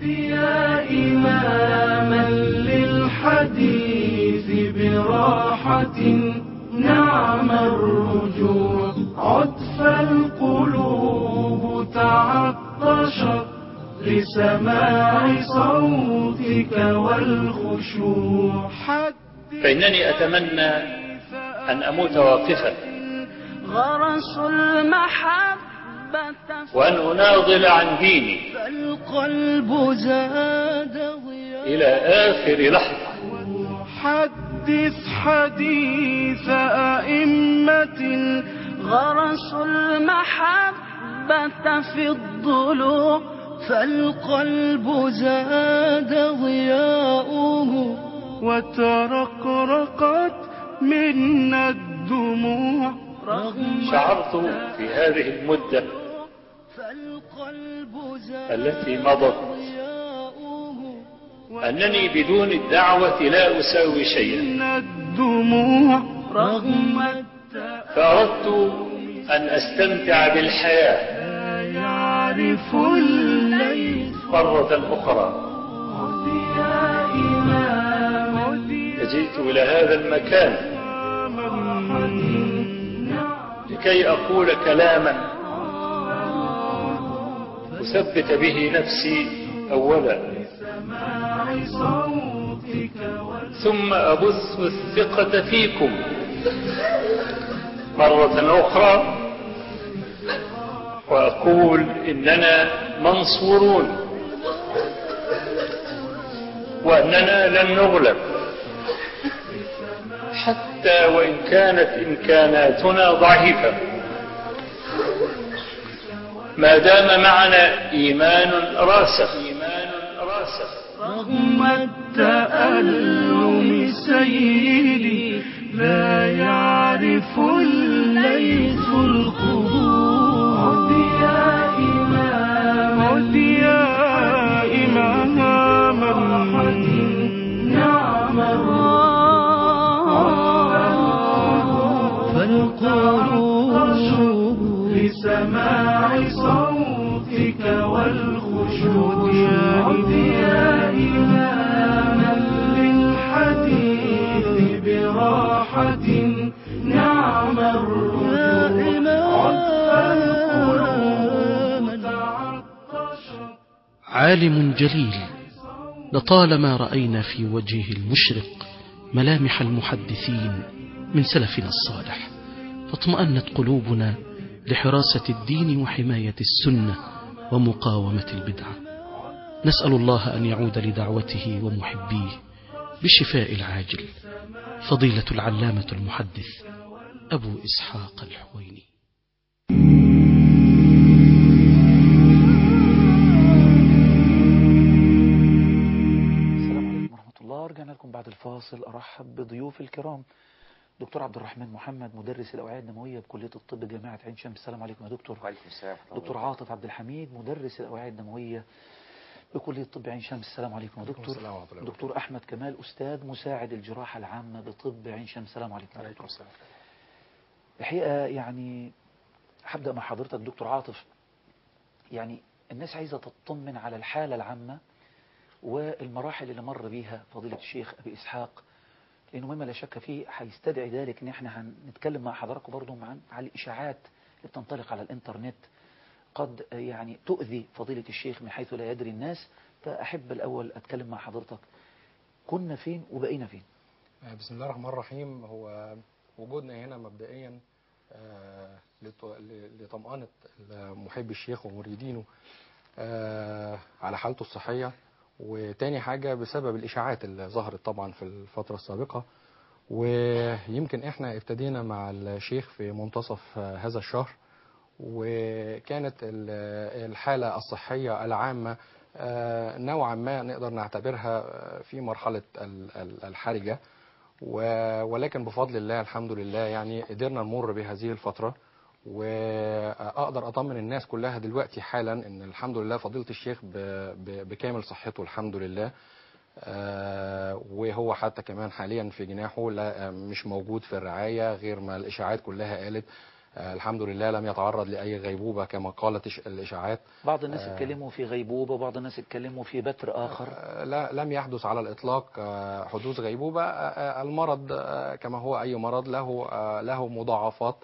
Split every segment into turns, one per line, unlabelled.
يا إماما للحديث براحة نعم الرجوع عد فالقلوب تعطشت لسماع صوتك والخشوع
فإنني أتمنى أن أموت واقفا
غرسوا المحبة
وأن أناضل عن ديني
فالقلب زاد ضياء
إلى آخر لحظة
حدث حديث أئمة غرسوا المحبة في الضلوع فالقلب زاد ضياؤه وترقرقت منا الدموع رغم
شعرت في هذه المدة
فالقلب زاد
التي مضت
ضياؤه
أنني بدون الدعوة لا أساوي شيئا
من الدموع رغم التأ
فأردت أن أستمتع بالحياة
لا يعرف الليل
مرة أخرى
عد يا إمام عد يا
فجئت إلى هذا المكان لكي أقول كلاما أثبت به نفسي أولا
سماع صوتك
ثم أبث الثقة فيكم مرة أخرى وأقول إننا منصورون وأننا لن نغلب حتى وإن كانت إمكاناتنا ضعيفة ما دام معنا إيمان راسخ إيمان راسخ
رغم التألم سيدي لا يعرف الليث الخضوع عد يا إمام عد يا إمام نعم فالقلوب لسماع صوتك والخشوع عد يا إماما للحديث براحة نعم الرجوع عد فالقلوب تعطشت
عالم جليل لطالما رأينا في وجهه المشرق ملامح المحدثين من سلفنا الصالح فاطمأنت قلوبنا لحراسة الدين وحماية السنة ومقاومة البدعة نسأل الله أن يعود لدعوته ومحبيه بالشفاء العاجل فضيلة العلامة المحدث أبو إسحاق الحويني
السلام عليكم ورحمة الله رجعنا لكم بعد الفاصل أرحب بضيوف الكرام دكتور عبد الرحمن محمد مدرس الأوعية الدموية بكلية الطب جامعة عين شمس السلام عليكم يا دكتور
وعليكم السلام ورحمة الله
دكتور عاطف عبد الحميد مدرس الأوعية الدموية بكلية الطب عين شمس السلام عليكم يا دكتور
السلام ورحمة الله
دكتور أحمد كمال أستاذ مساعد الجراحة العامة بطب عين شمس السلام عليكم يا دكتور
السلام
الحقيقة يعني هبدأ مع حضرتك دكتور عاطف يعني الناس عايزة تطمن على الحالة العامة والمراحل اللي مر بيها فضيلة الشيخ أبي إسحاق لأنه مما لا شك فيه هيستدعي ذلك إن إحنا هنتكلم مع حضراتكم برضه عن على الإشاعات اللي بتنطلق على الإنترنت قد يعني تؤذي فضيلة الشيخ من حيث لا يدري الناس فأحب الأول أتكلم مع حضرتك كنا فين وبقينا فين
بسم الله الرحمن الرحيم هو وجودنا هنا مبدئيا آه، لط- ل- لطمأنة محب الشيخ ومريدينه آه، على حالته الصحية وتاني حاجة بسبب الإشاعات اللي ظهرت طبعا في الفترة السابقة ويمكن احنا ابتدينا مع الشيخ في منتصف آه، هذا الشهر وكانت ال- الحالة الصحية العامة آه، نوعا ما نقدر نعتبرها آه، في مرحلة ال- ال- الحرجة و- ولكن بفضل الله الحمد لله يعني قدرنا نمر بهذه الفترة وأقدر أطمن الناس كلها دلوقتي حالا إن الحمد لله فضيلة الشيخ ب- ب- بكامل صحته الحمد لله آه، وهو حتى كمان حاليا في جناحه لا آه، مش موجود في الرعاية غير ما الإشاعات كلها قالت آه، الحمد لله لم يتعرض لأي غيبوبة كما قالت الإش- الإشاعات
بعض الناس اتكلموا في غيبوبة وبعض الناس اتكلموا في بتر آخر
آه، لا لم يحدث على الإطلاق آه، حدوث غيبوبة آه، آه، المرض آه، كما هو أي مرض له آه، له مضاعفات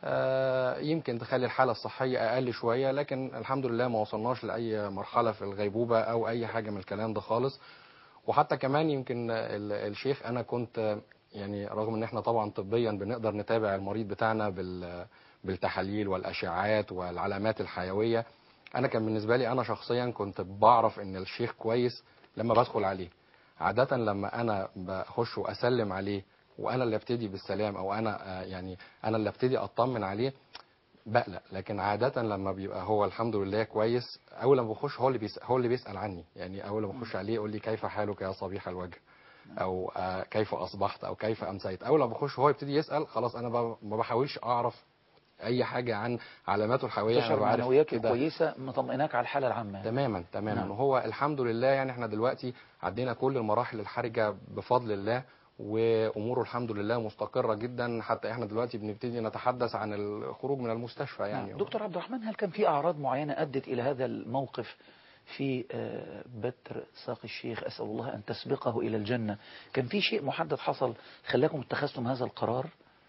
آه، يمكن تخلي الحالة الصحية أقل شوية لكن الحمد لله ما وصلناش لأي مرحلة في الغيبوبة أو أي حاجة من الكلام ده خالص وحتى كمان يمكن ال- الشيخ أنا كنت يعني رغم ان احنا طبعا طبيا بنقدر نتابع المريض بتاعنا بال بالتحاليل والاشعاعات والعلامات الحيويه انا كان بالنسبه لي انا شخصيا كنت بعرف ان الشيخ كويس لما بدخل عليه عاده لما انا بخش واسلم عليه وانا اللي ابتدي بالسلام او انا آه، يعني انا اللي ابتدي اطمن عليه بقلق لكن عادة لما بيبقى هو الحمد لله كويس أول لما بخش هو اللي بيسأل هو اللي بيسأل عني يعني أول لما بخش عليه يقول لي كيف حالك يا صبيح الوجه أو آه، كيف أصبحت أو كيف أمسيت أول لما بخش هو يبتدي يسأل خلاص أنا ب- ما بحاولش أعرف أي حاجة عن علاماته الحيوية أنا
تشعر
بعرف
معنوياته
كده
كويسة مطمئناك على الحالة العامة
تماما تماما
نعم.
وهو الحمد لله يعني احنا دلوقتي عدينا كل المراحل الحرجة بفضل الله واموره الحمد لله مستقرة جدا حتى احنا دلوقتي بنبتدي نتحدث عن الخروج من المستشفى يعني
نعم. دكتور عبد الرحمن هل كان في أعراض معينة أدت إلى هذا الموقف في آه، بتر ساق الشيخ أسأل الله أن تسبقه إلى الجنة كان في شيء محدد حصل خلاكم اتخذتم هذا القرار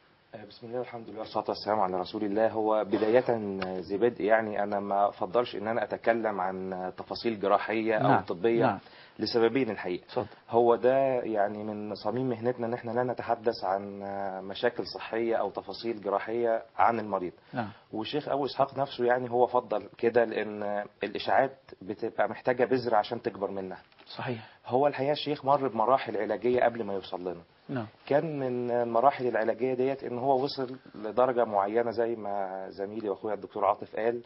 بسم الله والحمد لله والصلاة والسلام على رسول الله هو بداية ذي بدء يعني أنا ما أفضلش إن أنا أتكلم عن تفاصيل جراحية أو
نعم.
طبية
نعم.
لسببين الحقيقة
اتفضل
هو ده يعني من صميم مهنتنا إن إحنا لا نتحدث عن مشاكل صحية أو تفاصيل جراحية عن المريض
نعم
والشيخ أبو إسحاق نفسه يعني هو فضل كده لأن الإشاعات بتبقى محتاجة بذر عشان تكبر منها
صحيح
هو الحقيقة الشيخ مر بمراحل علاجية قبل ما يوصل لنا
نعم
كان من المراحل العلاجية ديت ان هو وصل لدرجة معينة زي ما زميلي واخويا الدكتور عاطف قال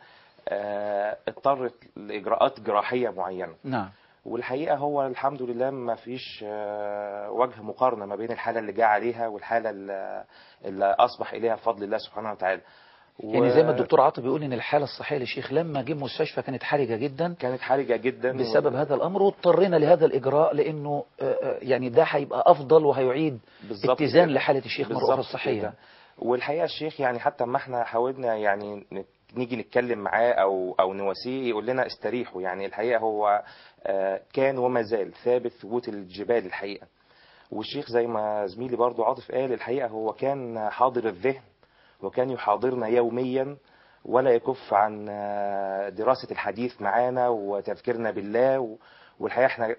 آه، اضطرت لإجراءات جراحية معينة
نعم
والحقيقة هو الحمد لله ما فيش آه، وجه مقارنة ما بين الحالة اللي جاء عليها والحالة اللي اللي أصبح إليها بفضل الله سبحانه وتعالى و-
يعني زي ما الدكتور عاطف بيقول ان الحالة الصحية للشيخ لما جه المستشفى كانت حرجة جدا
كانت حرجة جدا
بسبب هذا الامر واضطرينا لهذا الاجراء لانه آه، آه، يعني ده هيبقى افضل وهيعيد
بالظبط
اتزان
كده.
لحالة الشيخ مرة
بالظبط
اخرى الصحية
كده. والحقيقه الشيخ يعني حتى ما احنا حاولنا يعني ن- نيجي نتكلم معاه او او نواسيه يقول لنا استريحوا يعني الحقيقه هو آه، كان وما زال ثابت ثبوت الجبال الحقيقه والشيخ زي ما زميلي برضو عاطف قال الحقيقه هو كان حاضر الذهن وكان يحاضرنا يوميا ولا يكف عن آه، دراسه الحديث معانا وتذكيرنا بالله و- والحقيقه احنا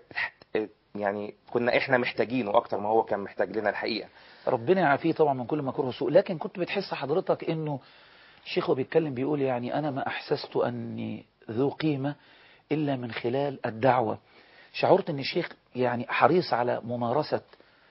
يعني كنا احنا محتاجينه اكتر ما هو كان محتاج لنا الحقيقه
ربنا يعافيه طبعا من كل مكروه وسوء لكن كنت بتحس حضرتك انه الشيخ وهو بيتكلم بيقول يعني انا ما احسست اني ذو قيمة الا من خلال الدعوة شعرت ان الشيخ يعني حريص على ممارسة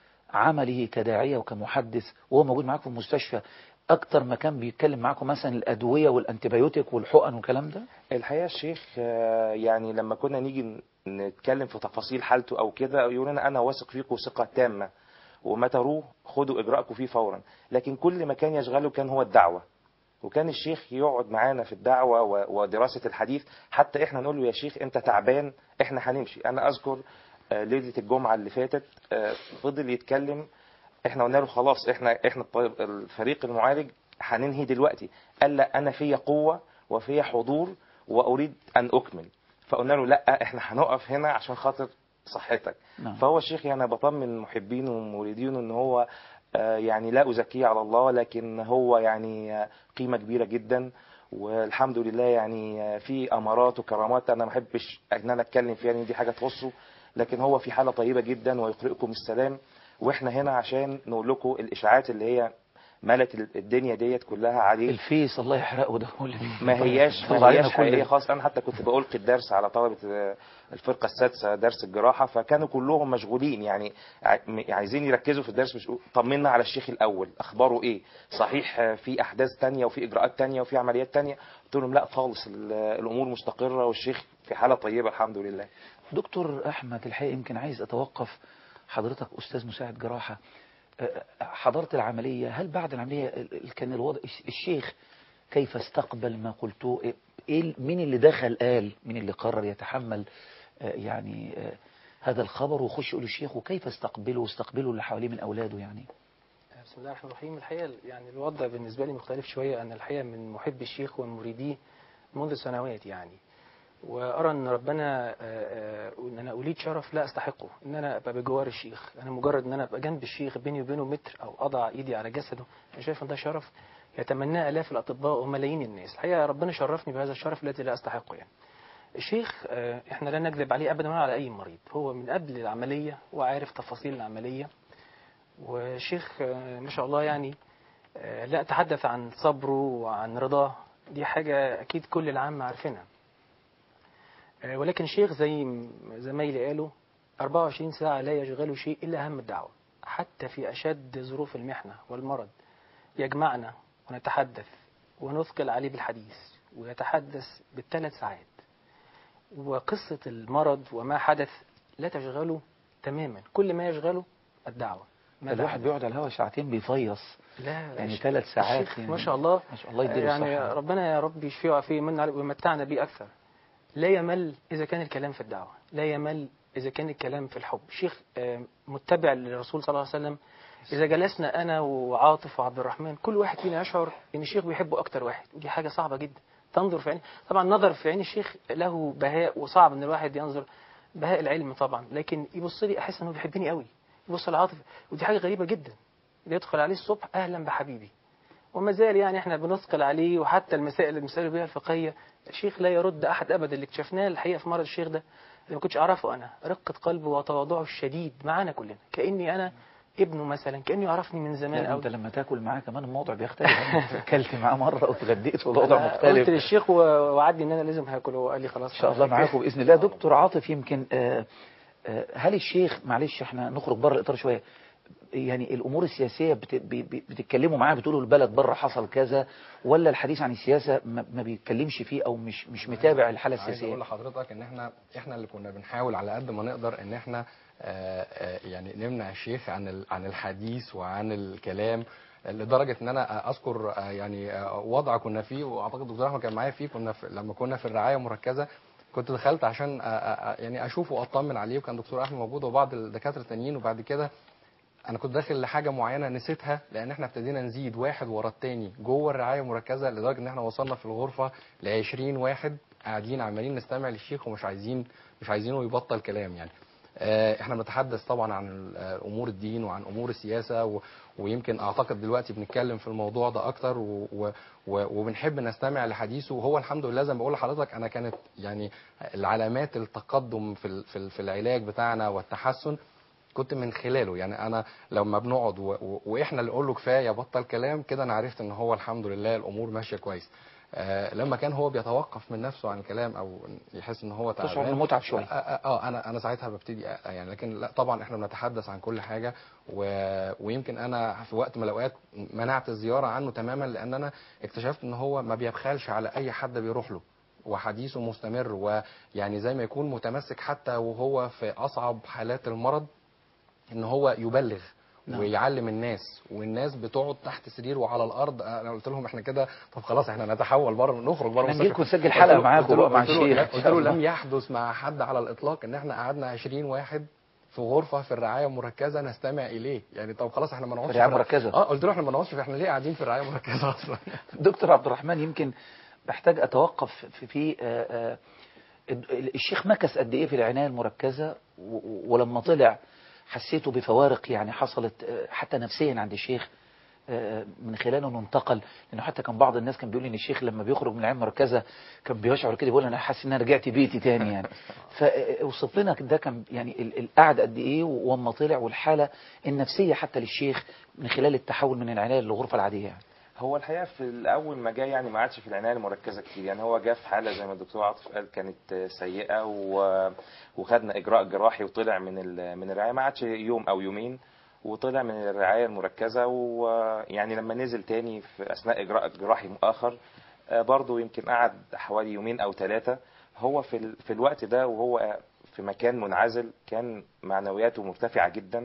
عمله كداعية وكمحدث وهو موجود معاكم في المستشفى اكتر ما كان بيتكلم معاكم مثلا الادوية والانتبيوتيك والحقن والكلام ده
الحقيقة الشيخ آه، يعني لما كنا نيجي ن- نتكلم في تفاصيل حالته أو كده يقول لنا أنا واثق فيكم ثقة تامة وما تروه خدوا إجراءكم فيه فورا لكن كل ما كان يشغله كان هو الدعوة وكان الشيخ يقعد معانا في الدعوة و- ودراسة الحديث حتى إحنا نقول له يا شيخ أنت تعبان إحنا هنمشي أنا أذكر آه، ليلة الجمعة اللي فاتت آه، فضل يتكلم احنا قلنا له خلاص احنا احنا الطيب- الفريق المعالج هننهي دلوقتي قال لا انا في قوه وفي حضور واريد ان اكمل فقلنا له لا احنا هنقف هنا عشان خاطر صحتك
نعم.
فهو الشيخ يعني بطمن محبينه ومريدينه ان هو آه، يعني لا ازكيه على الله لكن هو يعني آه، قيمه كبيره جدا والحمد لله يعني آه، في امارات وكرامات انا ما احبش ان انا اتكلم فيها لان دي حاجه تخصه لكن هو في حاله طيبه جدا ويقرئكم السلام واحنا هنا عشان نقول لكم الاشاعات اللي هي ملت الدنيا ديت كلها عليه
الفيس الله يحرقه ده هو اللي
ما هياش
طلع
ما
علينا
هياش
كل
حقيقيه خالص انا حتى كنت بألقي الدرس على طلبه آه، الفرقه السادسه درس الجراحه فكانوا كلهم مشغولين يعني ع- م- عايزين يركزوا في الدرس مش طمنا على الشيخ الاول اخباره ايه صحيح آه، في احداث تانية وفي اجراءات تانية وفي عمليات تانية قلت لهم لا خالص ال- الامور مستقره والشيخ في حاله طيبه الحمد لله
دكتور أحمد الحقيقة يمكن عايز أتوقف حضرتك أستاذ مساعد جراحة أه، حضرت العملية هل بعد العملية ال- ال- كان الوضع الشيخ كيف استقبل ما قلته إيه- إيه ال- مين اللي دخل قال مين اللي قرر يتحمل آه، يعني آه، هذا الخبر وخش يقول الشيخ وكيف استقبله واستقبله اللي حواليه من أولاده يعني
بسم الله الرحمن الرحيم الحقيقة يعني الوضع بالنسبة لي مختلف شوية أنا الحقيقة من محب الشيخ ومريديه منذ سنوات يعني وأرى أن ربنا آه، آه، أن أنا أريد شرف لا أستحقه أن أنا أبقى بجوار الشيخ أنا مجرد أن أنا أبقى جنب الشيخ بيني وبينه متر أو أضع إيدي على جسده أنا شايف أن ده شرف يتمناه آلاف الأطباء وملايين الناس الحقيقة ربنا شرفني بهذا الشرف الذي لا أستحقه يعني الشيخ آه، احنا لا نكذب عليه ابدا ولا على اي مريض هو من قبل العمليه وعارف تفاصيل العمليه والشيخ آه، ما شاء الله يعني آه، لا اتحدث عن صبره وعن رضاه دي حاجه اكيد كل العامه عارفينها آه، ولكن الشيخ زي ما زمايلي قالوا 24 ساعه لا يشغله شيء الا هم الدعوه حتى في اشد ظروف المحنه والمرض يجمعنا ونتحدث ونثقل عليه بالحديث ويتحدث بالثلاث ساعات وقصة المرض وما حدث لا تشغله تماما كل ما يشغله الدعوة ما
الواحد
بعد.
بيقعد على الهوا ساعتين بيفيص
لا
يعني
الشيخ-
ثلاث ساعات
الشيخ
يعني
ما شاء الله
ما شاء الله يديله
يعني
الصحة.
ربنا يا رب يشفيه ويعافيه ويمن عليه ويمتعنا به أكثر لا يمل إذا كان الكلام في الدعوة لا يمل إذا كان الكلام في الحب شيخ آه، متبع للرسول صلى الله عليه وسلم إذا جلسنا أنا وعاطف وعبد الرحمن كل واحد فينا يشعر إن الشيخ بيحبه أكتر واحد ودي حاجة صعبة جدا تنظر في عين طبعا النظر في عين الشيخ له بهاء وصعب إن الواحد ينظر بهاء العلم طبعا لكن يبص لي أحس إنه بيحبني قوي يبص لعاطف ودي حاجة غريبة جدا يدخل عليه الصبح أهلا بحبيبي وما زال يعني احنا بنثقل عليه وحتى المسائل اللي بنسأله بيها الفقهية الشيخ لا يرد أحد أبدا اللي اكتشفناه الحقيقة في مرض الشيخ ده اللي ما كنتش أعرفه أنا رقة قلبه وتواضعه الشديد معانا كلنا كأني أنا ابنه مثلا كأنه يعرفني من زمان
لا
أو
انت لما تاكل معاه كمان الموضوع بيختلف اكلت معاه مره واتغديت والوضع
أنا
مختلف
قلت للشيخ ووعدني ان انا لازم هاكل وهو قال لي خلاص
ان شاء الله معاكم باذن الله دكتور عاطف يمكن آه، آه، هل الشيخ معلش احنا نخرج بره الاطار شويه يعني الامور السياسيه بت- بي- بي- بتتكلموا معاه بتقولوا البلد بره حصل كذا ولا الحديث عن السياسه ما ما بيتكلمش فيه او مش مش متابع الحاله
عايز
السياسيه
اقول لحضرتك ان احنا احنا اللي كنا بنحاول على قد ما نقدر ان احنا آه، آه، يعني نمنع الشيخ عن ال- عن الحديث وعن الكلام لدرجه ان انا اذكر آه، يعني آه، وضع كنا فيه واعتقد الدكتور احمد كان معايا فيه كنا في لما كنا في الرعايه المركزه كنت دخلت عشان آه، آه، آه، يعني اشوفه واطمن عليه وكان دكتور احمد موجود وبعض الدكاتره التانيين وبعد كده انا كنت داخل لحاجه معينه نسيتها لان احنا ابتدينا نزيد واحد ورا التاني جوه الرعايه المركزه لدرجه ان احنا وصلنا في الغرفه ل 20 واحد قاعدين عمالين نستمع للشيخ ومش عايزين مش عايزينه يبطل كلام يعني آه، احنا بنتحدث طبعا عن ال- آه، امور الدين وعن امور السياسه و... ويمكن اعتقد دلوقتي بنتكلم في الموضوع ده اكتر و... و... و... وبنحب نستمع لحديثه وهو الحمد لله زي ما بقول لحضرتك انا كانت يعني العلامات التقدم في ال... في, ال... في العلاج بتاعنا والتحسن كنت من خلاله يعني انا لما بنقعد و... و... واحنا اللي نقول له كفايه بطل كلام كده انا عرفت ان هو الحمد لله الامور ماشيه كويس آه لما كان هو بيتوقف من نفسه عن الكلام او يحس ان هو
تشعر
تعبان
انه متعب شويه
اه, آه, آه انا انا ساعتها ببتدي آه يعني لكن لا طبعا احنا بنتحدث عن كل حاجه و... ويمكن انا في وقت من الاوقات منعت الزياره عنه تماما لان انا اكتشفت ان هو ما بيبخلش على اي حد بيروح له وحديثه مستمر ويعني زي ما يكون متمسك حتى وهو في اصعب حالات المرض ان هو يبلغ
نعم.
ويعلم الناس والناس بتقعد تحت سرير وعلى الارض انا قلت لهم احنا كده طب خلاص احنا نتحول بره نخرج بره
احنا
المستشفى.
نجيلكم نسجل
قلت
حلقة
له-
معاكم
قلت له-
بقى مع
قلت له-
الشيخ.
قلت له لم يحدث مع حد على الاطلاق ان احنا قعدنا 20 واحد في غرفه في الرعايه المركزه نستمع اليه يعني طب خلاص احنا ما نقعدش
في الرعاية
الر-
المركزة.
اه قلت له احنا ما نقعدش في- احنا ليه قاعدين في الرعايه المركزه اصلا
دكتور عبد الرحمن يمكن بحتاج اتوقف في, في آه، آه، الشيخ مكث قد ايه في العنايه المركزه و- و- ولما طلع حسيته بفوارق يعني حصلت آه، حتى نفسيا عند الشيخ آه، من خلاله انه انتقل لانه حتى كان بعض الناس كان بيقول ان الشيخ لما بيخرج من العنايه المركزه كان بيشعر كده بيقول انا حاسس ان انا رجعت بيتي تاني يعني فوصف لنا ده كان يعني ال- القعد قد ايه واما طلع والحاله النفسيه حتى للشيخ من خلال التحول من العنايه للغرفه العاديه يعني
هو الحقيقه في الاول ما جه يعني ما عادش في العنايه المركزه كتير يعني هو جه في حاله زي ما الدكتور عاطف قال كانت سيئه و... وخدنا اجراء جراحي وطلع من ال... من الرعايه ما عادش يوم او يومين وطلع من الرعايه المركزه ويعني لما نزل تاني في اثناء اجراء جراحي اخر آه، برضه يمكن قعد حوالي يومين او ثلاثه هو في ال... في الوقت ده وهو في مكان منعزل كان معنوياته مرتفعه جدا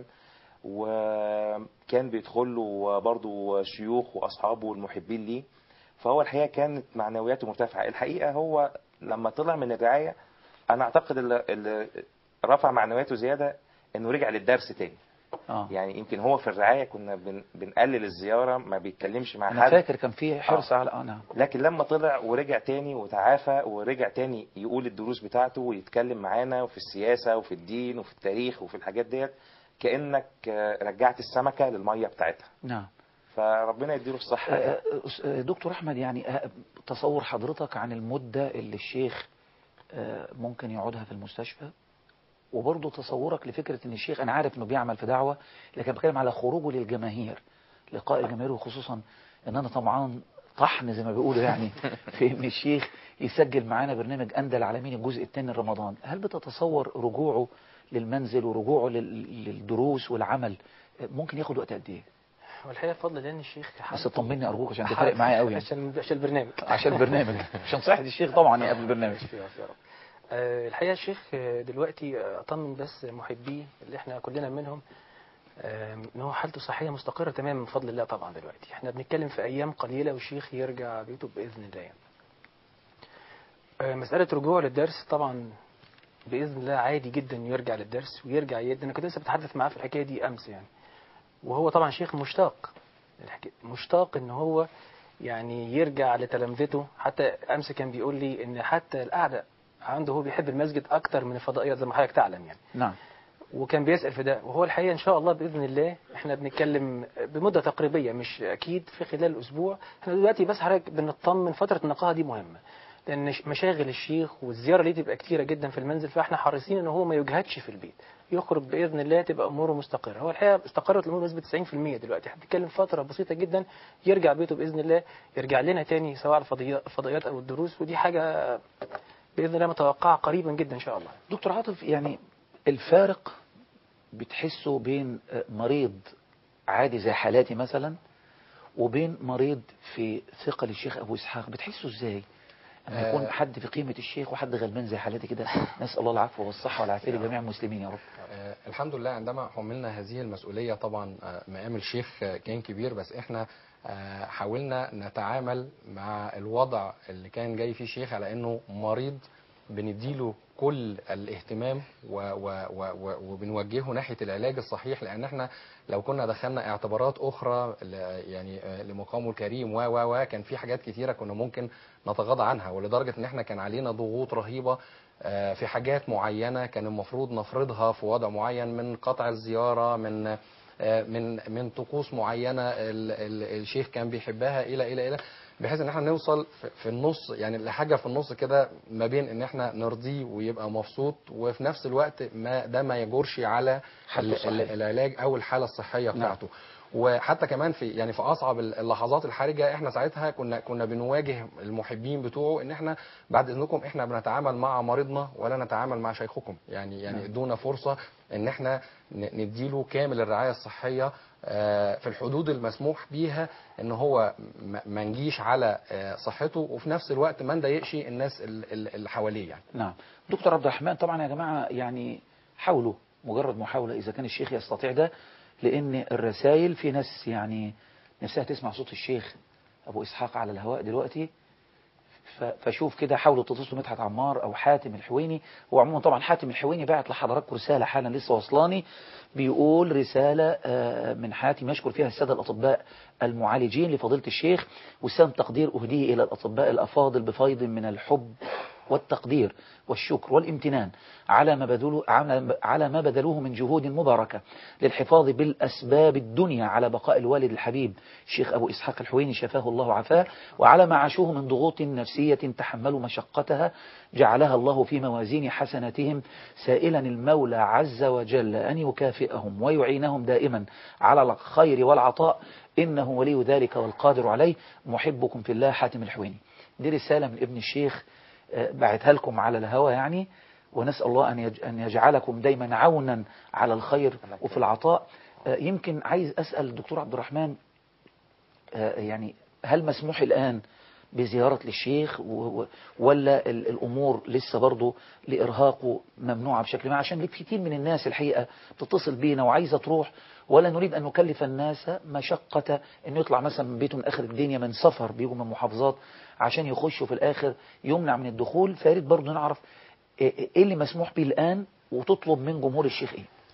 وكان بيدخل له برضه شيوخ واصحابه والمحبين ليه فهو الحقيقه كانت معنوياته مرتفعه الحقيقه هو لما طلع من الرعايه انا اعتقد اللي اللي رفع معنوياته زياده انه رجع للدرس تاني
اه
يعني يمكن هو في الرعايه كنا بن بنقلل الزياره ما بيتكلمش مع
انا
حد
فاكر كان في حرص على اه نعم
لكن لما طلع ورجع تاني وتعافى ورجع تاني يقول الدروس بتاعته ويتكلم معانا وفي السياسة وفي الدين وفي التاريخ وفي الحاجات ديت كأنك آه، رجعت السمكة للمية بتاعتها
نعم
فربنا يديله الصحة يعني.
آه، أس- آه، دكتور احمد يعني آه، تصور حضرتك عن المدة اللي الشيخ آه، ممكن يقعدها في المستشفى وبرضه تصورك لفكرة ان الشيخ انا عارف انه بيعمل في دعوة لكن بتكلم على خروجه للجماهير لقاء الجماهير وخصوصا ان انا طبعا طحن زي ما بيقولوا يعني في ان الشيخ يسجل معانا برنامج اندى العالمين الجزء الثاني رمضان هل بتتصور رجوعه للمنزل ورجوعه لل- للدروس والعمل آه، ممكن ياخد وقت قد ايه
والحقيقه بفضل الله ان الشيخ
بس طمني ارجوك عشان تفرق معايا قوي يعني.
عشان عشان البرنامج
عشان البرنامج عشان صحة الشيخ طبعا يا قبل البرنامج
يا رب. آه، الحقيقه الشيخ آه، دلوقتي آه، اطمن بس محبيه اللي احنا كلنا منهم آه، ان هو حالته صحيه مستقره تماما بفضل الله طبعا دلوقتي احنا بنتكلم في ايام قليله والشيخ يرجع بيته باذن الله يعني. آه، مساله رجوعه للدرس طبعا باذن الله عادي جدا يرجع للدرس ويرجع يد انا كنت لسه بتحدث معاه في الحكايه دي امس يعني وهو طبعا شيخ مشتاق الحكاية- مشتاق ان هو يعني يرجع لتلامذته حتى امس كان بيقول لي ان حتى القعده عنده هو بيحب المسجد اكتر من الفضائيات زي ما حضرتك تعلم يعني
نعم
وكان بيسأل في ده وهو الحقيقة إن شاء الله بإذن الله إحنا بنتكلم بمدة تقريبية مش أكيد في خلال أسبوع إحنا دلوقتي بس حضرتك بنطمن فترة النقاهة دي مهمة لأن ش- مشاغل الشيخ والزيارة دي تبقى كتيرة جدا في المنزل فإحنا حريصين إن هو ما يجهدش في البيت يخرج بإذن الله تبقى أموره مستقرة هو الحقيقة استقرت الأمور بنسبة 90% دلوقتي إحنا بنتكلم فترة بسيطة جدا يرجع بيته بإذن الله يرجع لنا تاني سواء على الفضي- الفضائيات أو الدروس ودي حاجة بإذن الله متوقعة قريبا جدا إن شاء الله
دكتور عاطف يعني الفارق بتحسه بين آه، مريض عادي زي حالاتي مثلا وبين مريض في ثقة للشيخ أبو إسحاق بتحسه إزاي؟ أما يكون
آه.
حد في قيمة الشيخ وحد غلبان زي حالاتي كده نسأل الله العفو والصحة والعافية لجميع المسلمين يا رب
آه، الحمد لله عندما حملنا هذه المسؤولية طبعا آه، مقام الشيخ آه، كان كبير بس احنا آه، حاولنا نتعامل مع الوضع اللي كان جاي فيه الشيخ على انه مريض بنديله كل الاهتمام و و و و وبنوجهه ناحية العلاج الصحيح لان احنا لو كنا دخلنا اعتبارات اخرى ل- يعني آه، لمقامه الكريم و و و كان في حاجات كتيرة كنا ممكن نتغاضى عنها ولدرجة ان احنا كان علينا ضغوط رهيبة آه، في حاجات معينة كان المفروض نفرضها في وضع معين من قطع الزيارة من آه، من من طقوس معينة ال- ال- الشيخ كان بيحبها إلى إلى إلى بحيث ان احنا نوصل في- في النص يعني لحاجة في النص كده ما بين ان احنا نرضيه ويبقى مبسوط وفي نفس الوقت ما ده ما يجرش على
حالته
ال-
الصحية.
ال- العلاج او الحالة الصحية
نعم.
بتاعته وحتى كمان في يعني في اصعب اللحظات الحرجه احنا ساعتها كنا كنا بنواجه المحبين بتوعه ان احنا بعد اذنكم احنا بنتعامل مع مريضنا ولا نتعامل مع شيخكم يعني يعني
نعم.
ادونا فرصه ان احنا ن- نديله كامل الرعايه الصحيه آه، في الحدود المسموح بيها ان هو ما- ما نجيش على آه، صحته وفي نفس الوقت ما نضايقش الناس ال- ال- اللي حواليه يعني
نعم دكتور عبد الرحمن طبعا يا جماعة يعني حاولوا مجرد محاولة إذا كان الشيخ يستطيع ده لأن الرسائل في ناس يعني نفسها تسمع صوت الشيخ أبو إسحاق على الهواء دلوقتي ف- فشوف كده حاولوا تتصلوا مدحت عمار أو حاتم الحويني هو عموما طبعا حاتم الحويني بعت لحضراتكم رسالة حالا لسه وصلاني بيقول رسالة آه، من حاتم يشكر فيها السادة الأطباء المعالجين لفضيلة الشيخ وسام تقدير أهديه إلى الأطباء الأفاضل بفيض من الحب والتقدير والشكر والامتنان على ما بذلوا على- على ما بذلوه من جهود مباركة للحفاظ بالأسباب الدنيا على بقاء الوالد الحبيب الشيخ أبو إسحاق الحويني شفاه الله وعافاه وعلى ما عاشوه من ضغوط نفسية تحملوا مشقتها جعلها الله في موازين حسناتهم سائلا المولى عز وجل أن يكافئهم ويعينهم دائما على الخير والعطاء إنه ولي ذلك والقادر عليه محبكم في الله حاتم الحويني دي رسالة من ابن الشيخ آه، بعتها لكم على الهوى يعني ونسأل الله أن يج- أن يجعلكم دايما عونا على الخير وفي العطاء آه، يمكن عايز أسأل الدكتور عبد الرحمن آه، يعني هل مسموح الآن بزيارة للشيخ و- و- ولا ال- الأمور لسه برضه لإرهاقه ممنوعة بشكل ما عشان في كتير من الناس الحقيقة تتصل بينا وعايزة تروح ولا نريد أن نكلف الناس مشقة أن يطلع مثلا من بيته من آخر الدنيا من سفر بيجوا من محافظات عشان يخشوا في الآخر يمنع من الدخول فياريت برضه نعرف إيه إيه اللي مسموح به الآن وتطلب من جمهور الشيخ إيه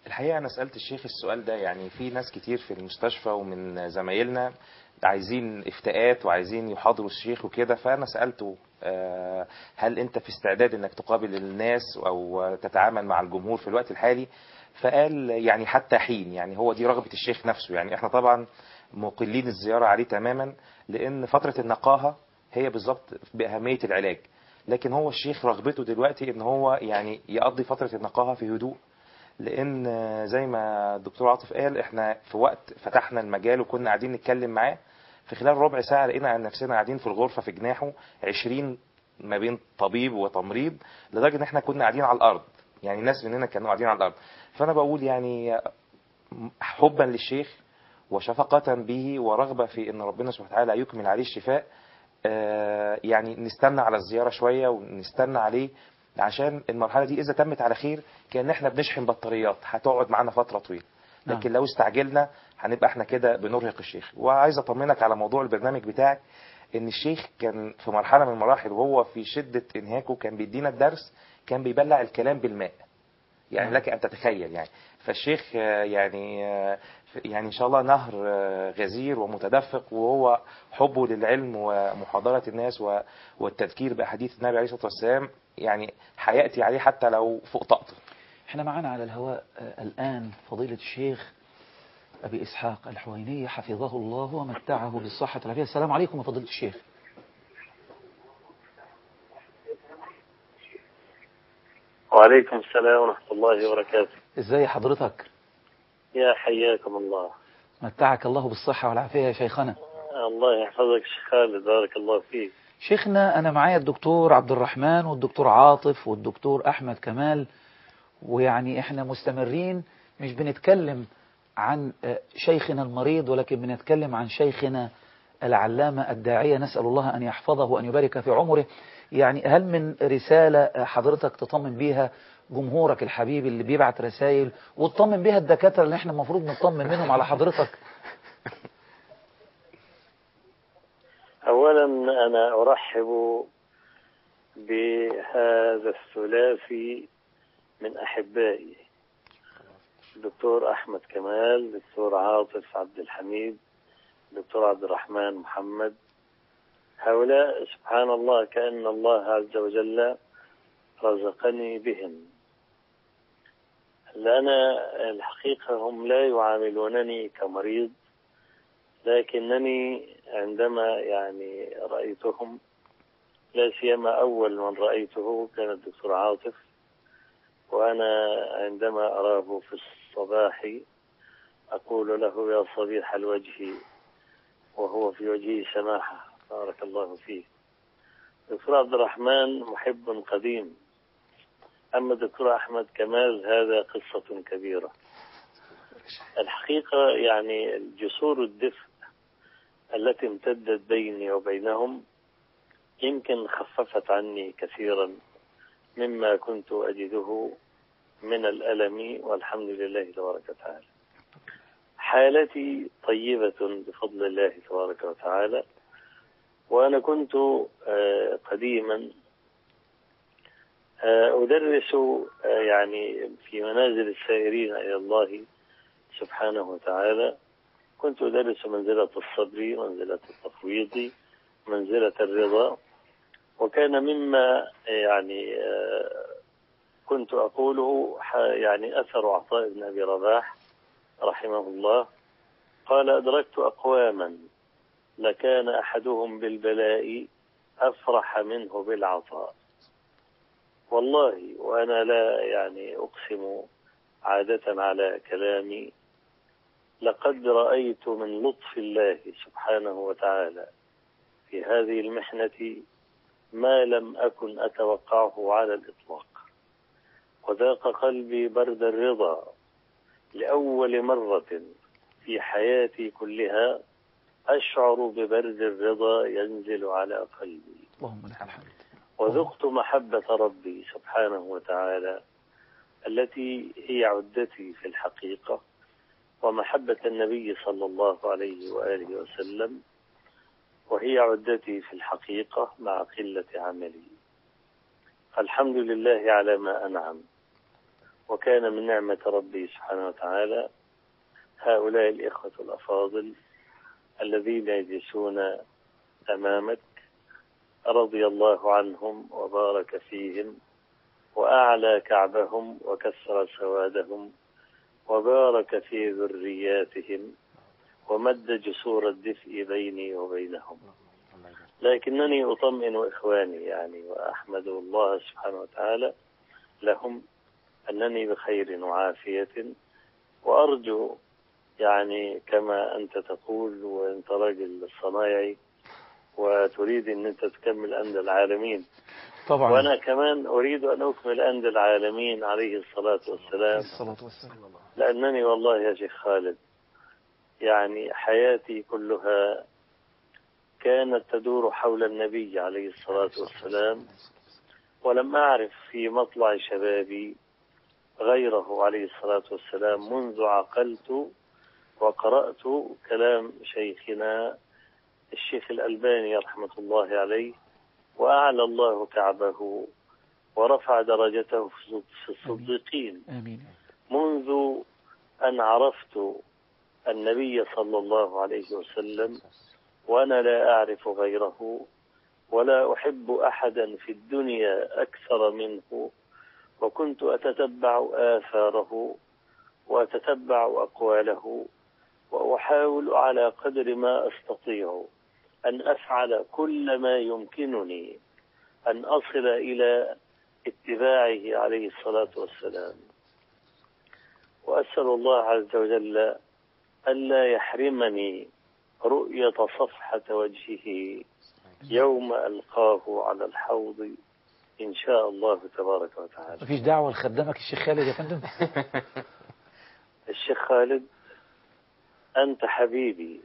الحقيقة أنا سألت الشيخ السؤال ده يعني في ناس كتير في المستشفى ومن زمايلنا عايزين افتاءات وعايزين يحاضروا الشيخ وكده فأنا سألته آه، هل أنت في استعداد أنك تقابل الناس أو تتعامل مع الجمهور في الوقت الحالي فقال يعني حتى حين يعني هو دي رغبة الشيخ نفسه يعني احنا طبعا مقلين الزيارة عليه تماما لأن فترة النقاهة هي بالظبط بأهمية العلاج لكن هو الشيخ رغبته دلوقتي ان هو يعني يقضي فترة النقاهة في هدوء لان زي ما الدكتور عاطف قال احنا في وقت فتحنا المجال وكنا قاعدين نتكلم معاه في خلال ربع ساعة لقينا عن نفسنا قاعدين في الغرفة في جناحه 20 ما بين طبيب وتمريض لدرجة ان احنا كنا قاعدين على الارض يعني ناس مننا كانوا قاعدين على الارض فانا بقول يعني حبا للشيخ وشفقة به ورغبة في ان ربنا سبحانه وتعالى يكمل عليه الشفاء آه، يعني نستنى على الزيارة شوية ونستنى عليه عشان المرحلة دي إذا تمت على خير كأن احنا بنشحن بطاريات هتقعد معانا فترة طويلة لكن لو استعجلنا هنبقى احنا كده بنرهق الشيخ وعايز اطمنك على موضوع البرنامج بتاعك ان الشيخ كان في مرحلة من المراحل وهو في شدة انهاكه كان بيدينا الدرس كان بيبلع الكلام بالماء يعني لك ان تتخيل يعني فالشيخ آه، يعني آه، يعني ان شاء الله نهر آه، غزير ومتدفق وهو حبه للعلم ومحاضرة الناس و- والتذكير باحاديث النبي عليه الصلاة والسلام يعني هياتي عليه حتى لو فوق طاقته
احنا معانا على الهواء آه، الآن فضيلة الشيخ أبي إسحاق الحويني حفظه الله ومتعه بالصحة والعافية السلام عليكم يا فضيلة الشيخ
وعليكم السلام ورحمة الله وبركاته
ازاي حضرتك
يا حياكم الله
متعك الله بالصحة والعافية يا شيخنا
الله يحفظك شيخ خالد بارك الله فيك
شيخنا أنا معايا الدكتور عبد الرحمن والدكتور عاطف والدكتور أحمد كمال ويعني إحنا مستمرين مش بنتكلم عن آه، شيخنا المريض ولكن بنتكلم عن شيخنا العلامة الداعية نسأل الله أن يحفظه وأن يبارك في عمره يعني هل من رسالة آه، حضرتك تطمن بيها جمهورك الحبيب اللي بيبعت رسائل وتطمن بيها الدكاترة اللي احنا المفروض نطمن منهم على حضرتك
أولا أنا أرحب بهذا الثلاثي من أحبائي الدكتور أحمد كمال الدكتور عاطف عبد الحميد الدكتور عبد الرحمن محمد هؤلاء سبحان الله كأن الله عز وجل رزقني بهم لأن الحقيقة هم لا يعاملونني كمريض لكنني عندما يعني رأيتهم لا سيما أول من رأيته كان الدكتور عاطف وأنا عندما أراه في الصباح أقول له يا صبيح الوجه وهو في وجهه سماحة بارك الله فيه الدكتور عبد الرحمن محب قديم أما الدكتور أحمد كمال هذا قصة كبيرة الحقيقة يعني جسور الدفء التي امتدت بيني وبينهم يمكن خففت عني كثيرا مما كنت أجده من الألم والحمد لله تبارك وتعالى حالتي طيبة بفضل الله تبارك وتعالى وأنا كنت آه، قديما آه، أدرس آه، يعني في منازل السائرين إلى الله سبحانه وتعالى كنت أدرس منزلة الصبر منزلة التفويض منزلة الرضا وكان مما يعني آه، كنت أقوله ح- يعني أثر عطاء بن أبي رباح رحمه الله قال أدركت أقواما لكان أحدهم بالبلاء أفرح منه بالعطاء والله وأنا لا يعني أقسم عادة على كلامي لقد رأيت من لطف الله سبحانه وتعالى في هذه المحنة ما لم أكن أتوقعه على الإطلاق وذاق قلبي برد الرضا لأول مرة في حياتي كلها أشعر ببرد الرضا ينزل على قلبي
اللهم لك الحمد
وذقت محبة ربي سبحانه وتعالى التي هي عدتي في الحقيقة ومحبة النبي صلى الله عليه وآله وسلم وهي عدتي في الحقيقة مع قلة عملي الحمد لله على ما أنعم وكان من نعمة ربي سبحانه وتعالى هؤلاء الإخوة الأفاضل الذين يجلسون أمامك رضي الله عنهم وبارك فيهم وأعلى كعبهم وكسر سوادهم وبارك في ذرياتهم ومد جسور الدفء بيني وبينهم لكنني أطمئن إخواني يعني وأحمد الله سبحانه وتعالى لهم أنني بخير وعافية وأرجو يعني كما أنت تقول وأنت راجل صنايعي وتريد أن أنت تكمل أمد العالمين
طبعا
وأنا كمان أريد أن أكمل أمد العالمين عليه الصلاة والسلام
الصلاة والسلام
لأنني والله يا شيخ خالد يعني حياتي كلها كانت تدور حول النبي عليه الصلاة والسلام ولم أعرف في مطلع شبابي غيره عليه الصلاة والسلام منذ عقلت وقرأت كلام شيخنا الشيخ الألباني رحمة الله عليه وأعلى الله كعبه ورفع درجته في الصديقين
آمين
منذ أن عرفت النبي صلى الله عليه وسلم وأنا لا أعرف غيره ولا أحب أحدا في الدنيا أكثر منه وكنت أتتبع آثاره وأتتبع أقواله وأحاول على قدر ما أستطيع أن أفعل كل ما يمكنني أن أصل إلى اتباعه عليه الصلاة والسلام وأسأل الله عز وجل ألا يحرمني رؤية صفحة وجهه يوم ألقاه على الحوض إن شاء الله تبارك وتعالى
مفيش دعوة لخدامك الشيخ خالد يا فندم
الشيخ خالد أنت حبيبي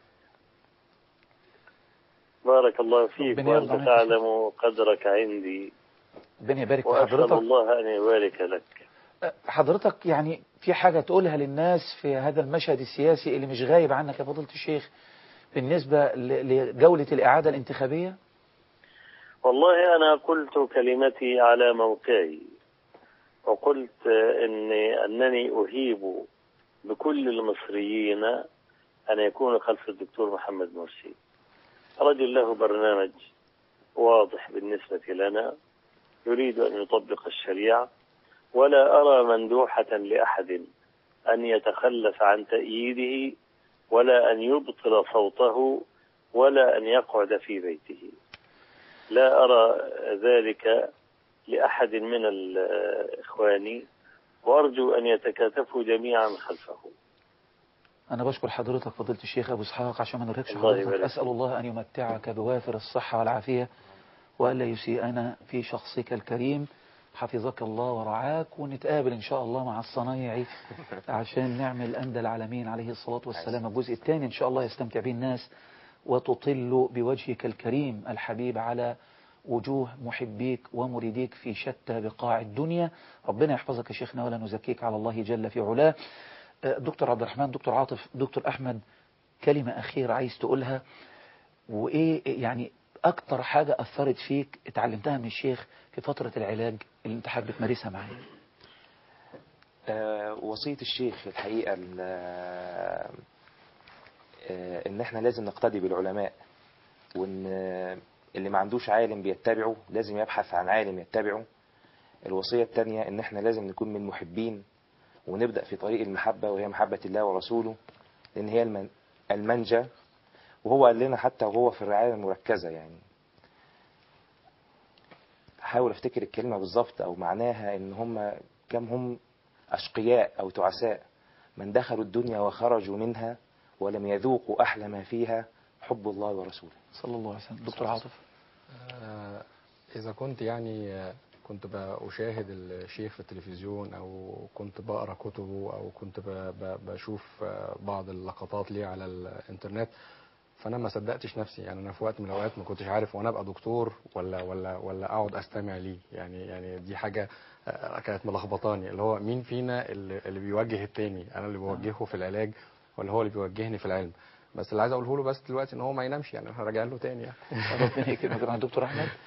بارك الله فيك
ربنا يرضى
وأنت
عنك يا شيخ.
تعلم قدرك عندي
ربنا يبارك في
وأسأل
حضرتك
الله أن يبارك لك
حضرتك يعني في حاجة تقولها للناس في هذا المشهد السياسي اللي مش غايب عنك يا فضيلة الشيخ بالنسبة ل- لجولة الإعادة الانتخابية
والله أنا قلت كلمتي على موقعي وقلت إني أنني أهيب بكل المصريين أن يكونوا خلف الدكتور محمد مرسي رجل له برنامج واضح بالنسبة لنا يريد أن يطبق الشريعة ولا أرى مندوحة لأحد أن يتخلف عن تأييده ولا أن يبطل صوته ولا أن يقعد في بيته لا أرى ذلك لأحد من الإخوان وأرجو أن يتكاتفوا جميعا خلفه
أنا بشكر حضرتك فضيلة الشيخ أبو إسحاق عشان ما نرهقش
الله
حضرتك
يبارك
أسأل الله أن يمتعك بوافر الصحة والعافية وألا يسيئنا في شخصك الكريم حفظك الله ورعاك ونتقابل إن شاء الله مع الصنايعي عشان نعمل أندى العالمين عليه الصلاة والسلام الجزء الثاني إن شاء الله يستمتع به الناس وتطل بوجهك الكريم الحبيب على وجوه محبيك ومريديك في شتى بقاع الدنيا ربنا يحفظك يا شيخنا ولا نزكيك على الله جل في علاه آه، دكتور عبد الرحمن دكتور عاطف دكتور أحمد كلمة أخيرة عايز تقولها وإيه يعني أكتر حاجة أثرت فيك اتعلمتها من الشيخ في فترة العلاج اللي أنت حابب تمارسها معاه
آه، وصية الشيخ الحقيقة ال- آه، آه، ان احنا لازم نقتدي بالعلماء وان آه، اللي ما عندوش عالم بيتبعه لازم يبحث عن عالم يتبعه الوصية الثانية ان احنا لازم نكون من محبين ونبدأ في طريق المحبة وهي محبة الله ورسوله لان هي المن- المنجى وهو قال لنا حتى وهو في الرعاية المركزة يعني حاول افتكر الكلمة بالظبط او معناها ان هم كم هم اشقياء او تعساء من دخلوا الدنيا وخرجوا منها ولم يذوقوا احلى ما فيها حب الله ورسوله
صلى الله عليه وسلم دكتور عاطف
آه، إذا كنت يعني آه، كنت بشاهد الشيخ في التلفزيون أو كنت بقرأ كتبه أو كنت ب- ب- بشوف آه، بعض اللقطات ليه على الإنترنت فأنا ما صدقتش نفسي يعني أنا في وقت من الأوقات ما كنتش عارف وأنا أبقى دكتور ولا ولا ولا أقعد أستمع ليه يعني يعني دي حاجة آه، كانت ملخبطاني اللي هو مين فينا اللي اللي بيوجه التاني أنا اللي بوجهه في العلاج ولا هو اللي بيوجهني في العلم بس اللي عايز أقوله له بس دلوقتي إن هو ما ينامش يعني احنا راجعين له تاني يعني
ربنا يكرمك يا دكتور أحمد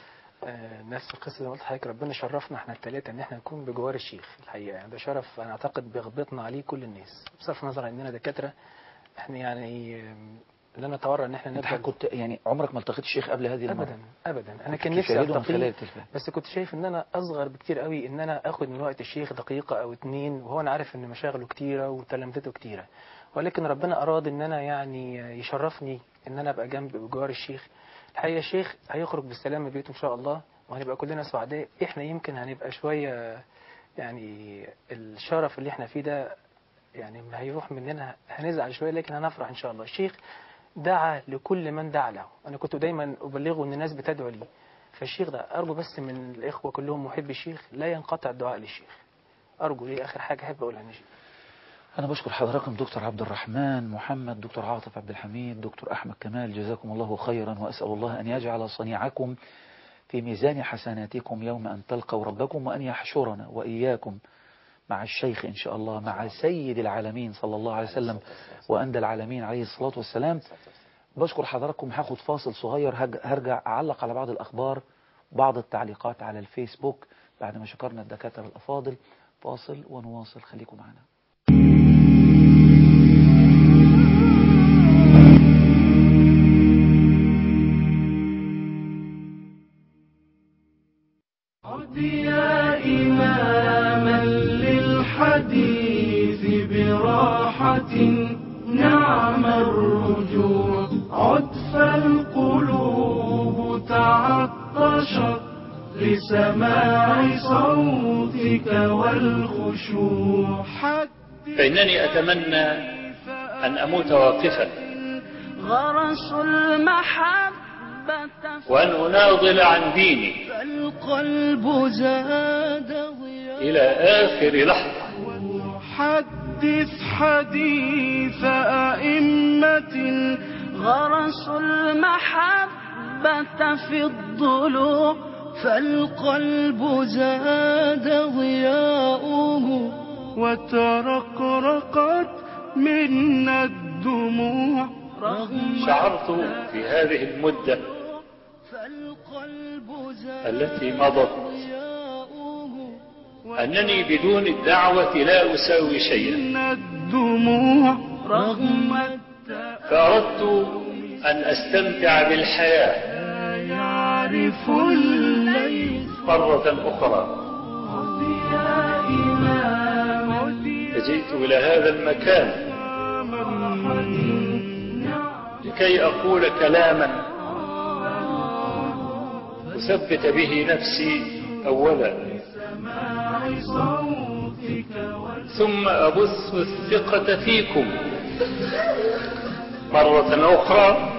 آه، نفس القصه زي ما قلت لحضرتك ربنا شرفنا احنا الثلاثه ان احنا نكون بجوار الشيخ الحقيقه يعني ده شرف انا اعتقد بيغبطنا عليه كل الناس بصرف النظر عن اننا دكاتره احنا يعني آم، لا نتورع ان احنا
انت
نفضل
كنت يعني عمرك ما التقيت الشيخ قبل هذه المرة
ابدا ابدا انا
كنت
كان نفسي
تشاهده من خلال
التقيه
التلفزيون
بس كنت شايف ان انا اصغر بكتير قوي ان انا اخد من وقت الشيخ دقيقه او اتنين وهو انا عارف ان مشاغله كتيره وتلامذته كتيره ولكن ربنا اراد ان انا يعني يشرفني ان انا ابقى جنب بجوار الشيخ الحقيقه الشيخ هيخرج بالسلام من بيته ان شاء الله وهنبقى كلنا سعداء احنا يمكن هنبقى شويه يعني الشرف اللي احنا فيه ده يعني ما هيروح مننا هنزعل شويه لكن هنفرح ان شاء الله الشيخ دعا لكل من دعا له انا كنت دايما ابلغه ان الناس بتدعو لي فالشيخ ده ارجو بس من الاخوه كلهم محبي الشيخ لا ينقطع الدعاء للشيخ ارجو دي اخر حاجه احب اقولها للشيخ
أنا بشكر حضراتكم دكتور عبد الرحمن محمد دكتور عاطف عبد الحميد دكتور أحمد كمال جزاكم الله خيرا وأسأل الله أن يجعل صنيعكم في ميزان حسناتكم يوم أن تلقوا ربكم وأن يحشرنا وإياكم مع الشيخ إن شاء الله مع سيد العالمين صلى الله عليه وسلم وأندى العالمين عليه الصلاة والسلام بشكر حضراتكم هاخد فاصل صغير هج- هرجع أعلق على بعض الأخبار بعض التعليقات على الفيسبوك بعد ما شكرنا الدكاترة الأفاضل فاصل ونواصل خليكم معنا
عد يا إماما للحديث براحة نعم الرجوع عد فالقلوب تعطشت لسماع صوتك والخشوع
فإنني أتمنى أن أموت واقفا
غرسوا المحبة
وأن أناضل عن ديني
فالقلب زاد ضياء
إلى آخر لحظة
حدث حديث أئمة
غرسوا المحبة في الضلوع فالقلب زاد ضياؤه
وترقرقت منا الدموع
رغم
شعرت في هذه المدة
فالقلب زاد
التي مضت
ضياؤه
أنني بدون الدعوة لا أساوي شيئا
منا الدموع
رغم
فأردت أن أستمتع بالحياة
لا يعرف الليل
مرة أخرى
عد يا إمام عد يا
فجئت إلى هذا المكان لكي أقول كلاما أثبت به نفسي أولا
سماع صوتك
ثم أبث الثقة فيكم مرة أخرى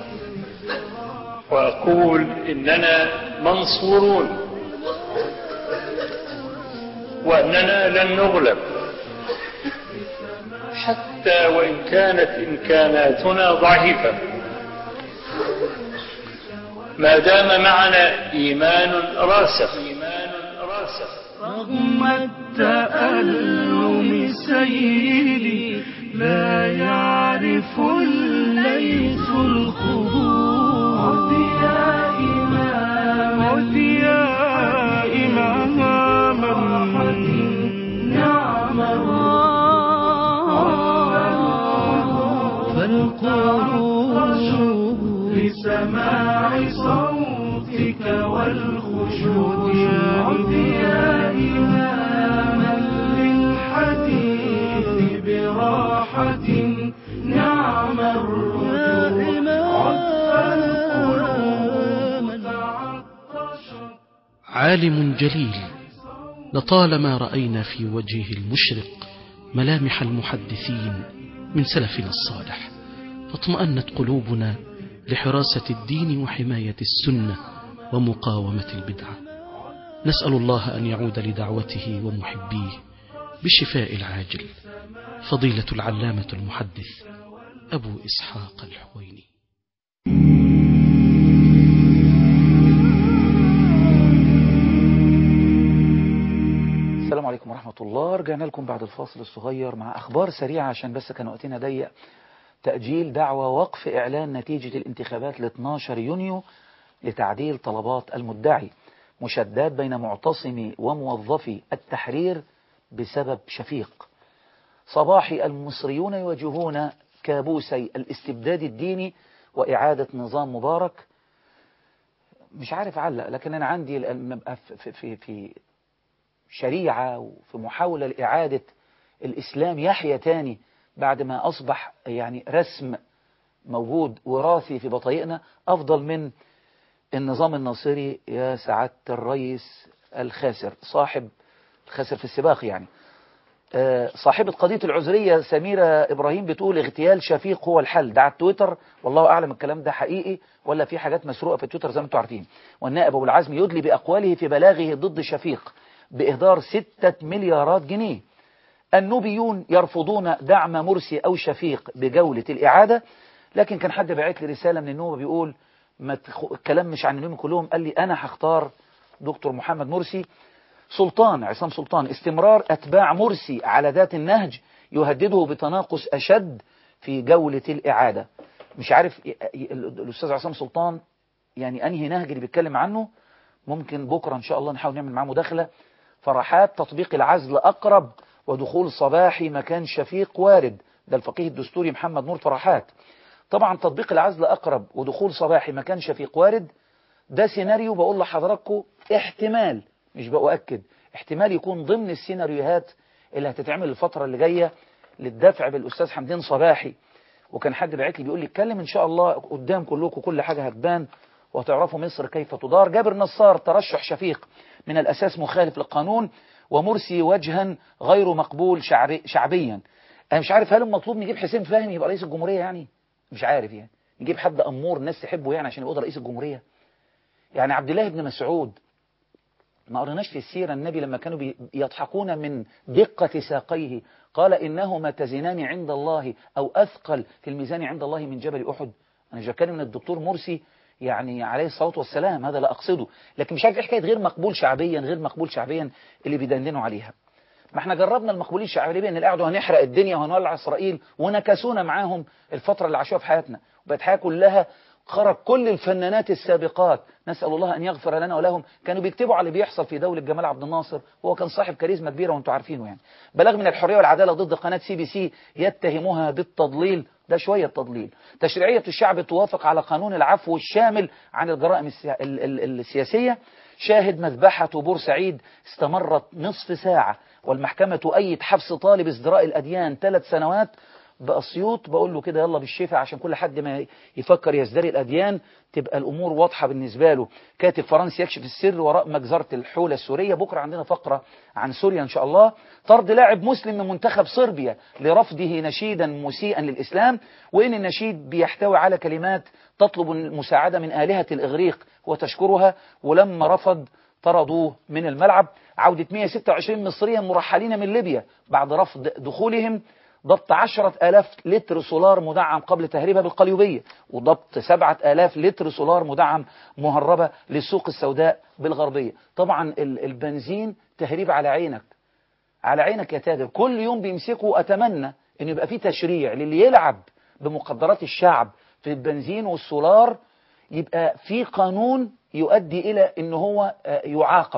وأقول إننا منصورون وأننا لن نغلب حتى وإن كانت إمكاناتنا ضعيفة ما دام معنا إيمان راسخ إيمان راسخ
رغم التألم سيدي لا يعرف الليث الخضوع عد يا إمام عد يا إمام نعم فالقلوب لسماع صوتك والخشوع عد يا إماما للحديث براحة نعم الرجوع عد فالقلوب تعطشت
عالم جليل لطالما رأينا في وجهه المشرق ملامح المحدثين من سلفنا الصالح فاطمأنت قلوبنا لحراسة الدين وحماية السنة ومقاومة البدعة نسأل الله أن يعود لدعوته ومحبيه بالشفاء العاجل فضيلة العلامة المحدث أبو إسحاق الحويني
السلام عليكم ورحمة الله رجعنا لكم بعد الفاصل الصغير مع أخبار سريعة عشان بس كان وقتنا ضيق تأجيل دعوة وقف إعلان نتيجة الانتخابات ل 12 يونيو لتعديل طلبات المدعي مشادات بين معتصمي وموظفي التحرير بسبب شفيق صباحي المصريون يواجهون كابوسي الاستبداد الديني وإعادة نظام مبارك مش عارف علق لكن أنا عندي لما أبقى في, في, في شريعة وفي محاولة لإعادة الإسلام يحيى تاني بعد ما أصبح يعني رسم موجود وراثي في بطايقنا أفضل من النظام الناصري يا سعادة الرئيس الخاسر صاحب الخاسر في السباق يعني آه، صاحبة قضية العذرية سميرة إبراهيم بتقول اغتيال شفيق هو الحل ده على التويتر والله أعلم الكلام ده حقيقي ولا في حاجات مسروقة في التويتر زي ما انتم عارفين والنائب أبو العزم يدلي بأقواله في بلاغه ضد شفيق بإهدار ستة مليارات جنيه النوبيون يرفضون دعم مرسي أو شفيق بجولة الإعادة لكن كان حد بعت لي رسالة من النوبة بيقول ما تخ... الكلام مش عن النوبي كلهم قال لي أنا هختار دكتور محمد مرسي سلطان عصام سلطان استمرار أتباع مرسي على ذات النهج يهدده بتناقص أشد في جولة الإعادة مش عارف ي- ي- الأستاذ عصام سلطان يعني أنهي نهج اللي بيتكلم عنه ممكن بكرة إن شاء الله نحاول نعمل معاه مداخلة فرحات تطبيق العزل أقرب ودخول صباحي مكان شفيق وارد ده الفقيه الدستوري محمد نور فرحات طبعا تطبيق العزل أقرب ودخول صباحي مكان شفيق وارد ده سيناريو بقول لحضراتكم احتمال مش بأؤكد احتمال يكون ضمن السيناريوهات اللي هتتعمل الفترة اللي جاية للدفع بالأستاذ حمدين صباحي وكان حد بعت لي بيقول لي اتكلم إن شاء الله قدام كلكم كل حاجة هتبان وهتعرفوا مصر كيف تدار جابر نصار ترشح شفيق من الأساس مخالف للقانون ومرسي وجها غير مقبول شعبي شعبيا أنا مش عارف هل المطلوب نجيب حسين فهمي يبقى رئيس الجمهورية يعني مش عارف يعني نجيب حد أمور الناس تحبه يعني عشان يبقى رئيس الجمهورية يعني عبد الله بن مسعود ما قريناش في السيرة النبي لما كانوا بي- يضحكون من دقة ساقيه قال إنهما تزنان عند الله أو أثقل في الميزان عند الله من جبل أحد أنا مش بتكلم من الدكتور مرسي يعني عليه الصلاة والسلام هذا لا أقصده لكن مش عارف إيه حكاية غير مقبول شعبيا غير مقبول شعبيا اللي بيدندنوا عليها ما احنا جربنا المقبولين الشعبيين ان قعدوا هنحرق الدنيا وهنولع اسرائيل ونكسونا معاهم الفتره اللي عاشوها في حياتنا وبقت حياه كلها خرج كل الفنانات السابقات نسال الله ان يغفر لنا ولهم كانوا بيكتبوا على اللي بيحصل في دوله جمال عبد الناصر وهو كان صاحب كاريزما كبيره وانتم عارفينه يعني بلاغ من الحريه والعداله ضد قناه سي بي سي يتهمها بالتضليل ده شويه تضليل تشريعيه الشعب توافق على قانون العفو الشامل عن الجرائم السيا- ال- ال- السياسيه شاهد مذبحة بورسعيد استمرت نصف ساعة والمحكمة تؤيد حبس طالب ازدراء الأديان ثلاث سنوات بأسيوط بقول له كده يلا بالشفاء عشان كل حد ما يفكر يزدري الأديان تبقى الأمور واضحة بالنسبة له كاتب فرنسي يكشف السر وراء مجزرة الحولة السورية بكرة عندنا فقرة عن سوريا إن شاء الله طرد لاعب مسلم من منتخب صربيا لرفضه نشيدا مسيئا للإسلام وإن النشيد بيحتوي على كلمات تطلب المساعدة من آلهة الإغريق وتشكرها ولما رفض طردوه من الملعب عودة 126 مصريا مرحلين من ليبيا بعد رفض دخولهم ضبط عشرة آلاف لتر سولار مدعم قبل تهريبها بالقليوبية وضبط سبعة آلاف لتر سولار مدعم مهربة للسوق السوداء بالغربية طبعا ال- البنزين تهريب على عينك على عينك يا تاجر كل يوم بيمسكوا أتمنى أن يبقى في تشريع للي يلعب بمقدرات الشعب في البنزين والسولار يبقى في قانون يؤدي إلى أن هو آه، يعاقب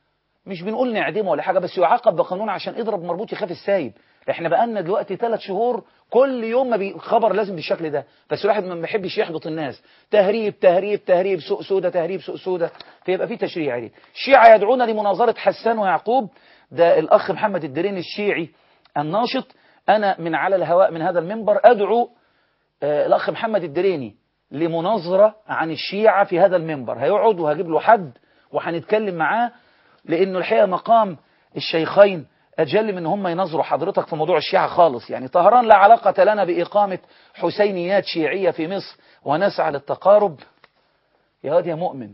مش بنقول نعدمه ولا حاجة بس يعاقب بقانون عشان اضرب مربوط يخاف السايب احنا بقالنا دلوقتي ثلاث شهور كل يوم ما بي- خبر لازم بالشكل ده بس الواحد ما بيحبش يحبط الناس تهريب تهريب تهريب سوق سودة تهريب سوق سودة فيبقى في تشريع عليه الشيعة يدعون لمناظرة حسان ويعقوب ده الأخ محمد الدرين الشيعي الناشط أنا من على الهواء من هذا المنبر أدعو آه، الأخ محمد الدريني لمناظرة عن الشيعة في هذا المنبر هيقعد وهجيب له حد وهنتكلم معاه لأنه الحقيقة مقام الشيخين أجل من هم ينظروا حضرتك في موضوع الشيعة خالص يعني طهران لا علاقة لنا بإقامة حسينيات شيعية في مصر ونسعى للتقارب يا واد يا مؤمن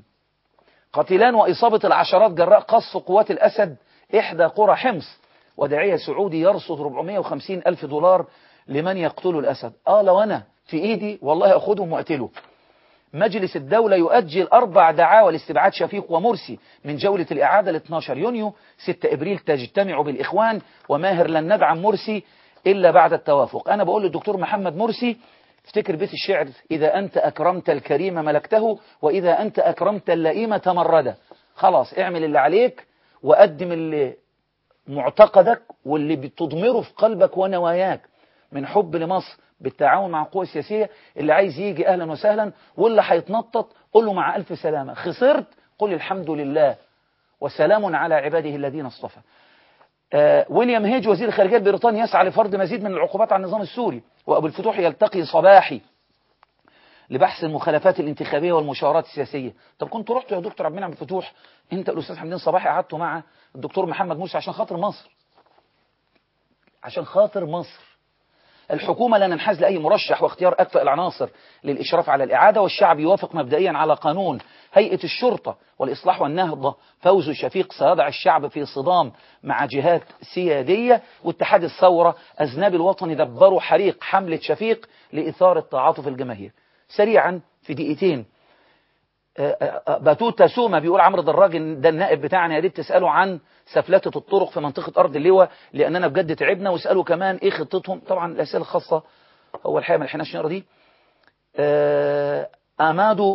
قتلان وإصابة العشرات جراء قصف قوات الأسد إحدى قرى حمص وداعية سعودي يرصد 450 ألف دولار لمن يقتل الأسد آه لو أنا في إيدي والله أخذهم وأقتله مجلس الدولة يؤجل أربع دعاوى لاستبعاد شفيق ومرسي من جولة الإعادة ل 12 يونيو 6 إبريل تجتمع بالإخوان وماهر لن ندعم مرسي إلا بعد التوافق أنا بقول للدكتور محمد مرسي افتكر بيت الشعر إذا أنت أكرمت الكريم ملكته وإذا أنت أكرمت اللئيم تمرده خلاص اعمل اللي عليك وقدم اللي معتقدك واللي بتضمره في قلبك ونواياك من حب لمصر بالتعاون مع القوى السياسية اللي عايز يجي أهلا وسهلا واللي هيتنطط قول له مع ألف سلامة خسرت قل الحمد لله وسلام على عباده الذين اصطفى آه ويليام هيج وزير الخارجية البريطاني يسعى لفرض مزيد من العقوبات على النظام السوري وأبو الفتوح يلتقي صباحي لبحث المخالفات الانتخابية والمشاورات السياسية طب كنت رحت يا دكتور عبد المنعم الفتوح انت الأستاذ حمدين صباحي قعدتوا مع الدكتور محمد موسى عشان خاطر مصر عشان خاطر مصر الحكومة لا ننحاز لأي مرشح واختيار أكفأ العناصر للإشراف على الإعادة والشعب يوافق مبدئيا على قانون هيئة الشرطة والإصلاح والنهضة فوز شفيق سيضع الشعب في صدام مع جهات سيادية واتحاد الثورة أذناب الوطن دبروا حريق حملة شفيق لإثارة تعاطف الجماهير سريعا في دقيقتين باتوتا سوما بيقول عمرو دراج ده النائب بتاعنا يا ريت تساله عن سفلته الطرق في منطقه ارض اللواء لاننا بجد تعبنا واسالوا كمان ايه خطتهم طبعا الاسئله الخاصه هو الحقيقه ما لحقناش نقرا دي امادو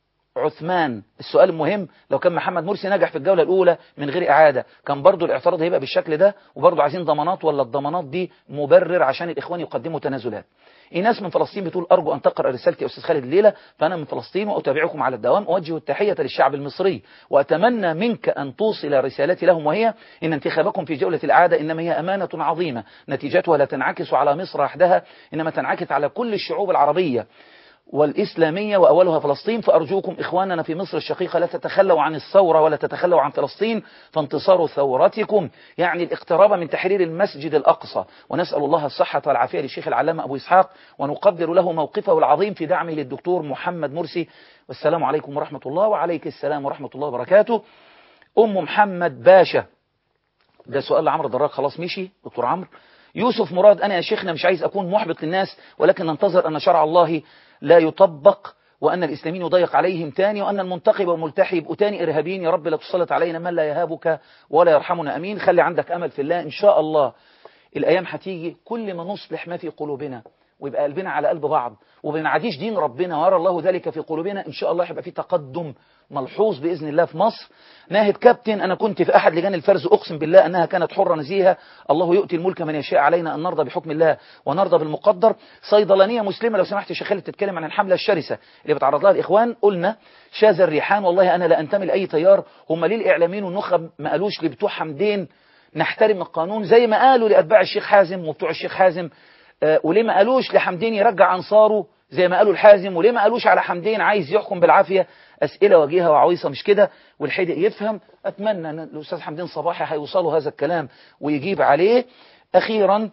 عثمان السؤال المهم لو كان محمد مرسي نجح في الجوله الاولى من غير اعاده كان برضو الاعتراض هيبقى بالشكل ده وبرضو عايزين ضمانات ولا الضمانات دي مبرر عشان الاخوان يقدموا تنازلات إيناس من فلسطين بتقول أرجو أن تقرأ رسالتي يا أستاذ خالد الليلة فأنا من فلسطين وأتابعكم على الدوام أوجه التحية للشعب المصري وأتمنى منك أن توصل رسالتي لهم وهي إن انتخابكم في جولة العادة إنما هي أمانة عظيمة نتيجتها لا تنعكس على مصر وحدها إنما تنعكس على كل الشعوب العربية والإسلامية وأولها فلسطين فأرجوكم إخواننا في مصر الشقيقة لا تتخلوا عن الثورة ولا تتخلوا عن فلسطين فانتصار ثورتكم يعني الاقتراب من تحرير المسجد الأقصى ونسأل الله الصحة والعافية للشيخ العلامة أبو إسحاق ونقدر له موقفه العظيم في دعمه للدكتور محمد مرسي والسلام عليكم ورحمة الله وعليك السلام ورحمة الله وبركاته أم محمد باشا ده سؤال لعمرو دراك خلاص مشي دكتور عمرو يوسف مراد أنا يا شيخنا مش عايز أكون محبط للناس ولكن ننتظر أن شرع الله لا يطبق وأن الإسلاميين يضيق عليهم تاني وأن المنتقب والملتحي يبقوا تاني إرهابيين يا رب لا تسلط علينا من لا يهابك ولا يرحمنا أمين خلي عندك أمل في الله إن شاء الله الأيام هتيجي كل ما نصلح ما في قلوبنا ويبقى قلبنا على قلب بعض وبنعديش دين ربنا ويرى الله ذلك في قلوبنا إن شاء الله هيبقى في تقدم ملحوظ بإذن الله في مصر ناهد كابتن أنا كنت في أحد لجان الفرز أقسم بالله أنها كانت حرة نزيهة الله يؤتي الملك من يشاء علينا أن نرضى بحكم الله ونرضى بالمقدر صيدلانية مسلمة لو سمحت يا شيخ خالد تتكلم عن الحملة الشرسة اللي بتعرض لها الإخوان قلنا شاذ الريحان والله أنا لا أنتمي لأي تيار هم ليه الإعلاميين والنخب ما قالوش لبتوع حمدين نحترم القانون زي ما قالوا لأتباع الشيخ حازم وبتوع الشيخ حازم آه وليه ما قالوش لحمدين يرجع أنصاره زي ما قالوا الحازم وليه ما قالوش على حمدين عايز يحكم بالعافية أسئلة وجيهة وعويصة مش كده والحدق يفهم أتمنى أن الأستاذ حمدين صباحي هيوصلوا هذا الكلام ويجيب عليه أخيرا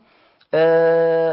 آه